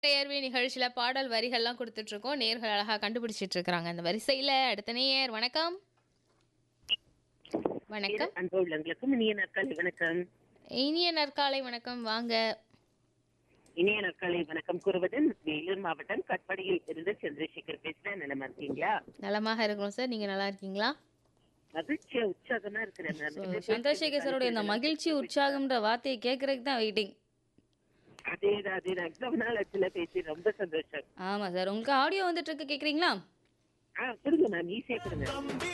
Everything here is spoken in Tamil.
தேர்வி நிகழ்ச்சியில பாடல் வரிகள்லாம் கொடுத்துட்டு இருக்கோம் நேர்கள் அழகா கண்டுபிடிச்சிட்டு இருக்காங்க அந்த வரிசையில அடுத்த நேயர் வணக்கம் வணக்கம் அன்பு உள்ளங்களுக்கும் இனிய நாட்காலை வணக்கம் இனிய நற்காலை வணக்கம் வாங்க இனிய நாட்காலை வணக்கம் கூறுவதன் வேலூர் மாவட்டம் கட்படியில் இருந்து சந்திரசேகர் பேசுறேன் நிலமா இருக்கீங்களா நலமாக இருக்கிறோம் சார் நீங்க நல்லா இருக்கீங்களா மகிழ்ச்சியா உற்சாகமா இருக்கிறேன் நான். So, சந்திரசேகர் சாரோட இந்த மகிழ்ச்சி உற்சாகம்ன்ற வார்த்தையை கேட்கறதுக்கு தான் வெயிட்டிங் அதேதான் அதேதான் எவ்வளவு நாள் ஆச்சுல பேசி ரொம்ப சந்தோஷம் ஆமா சார் உங்களுக்கு ஆடியோ வந்துட்டு இருக்கு கேக்குறீங்களா ஆ கொடுங்க மேம் ஈஸியா கொடுங்க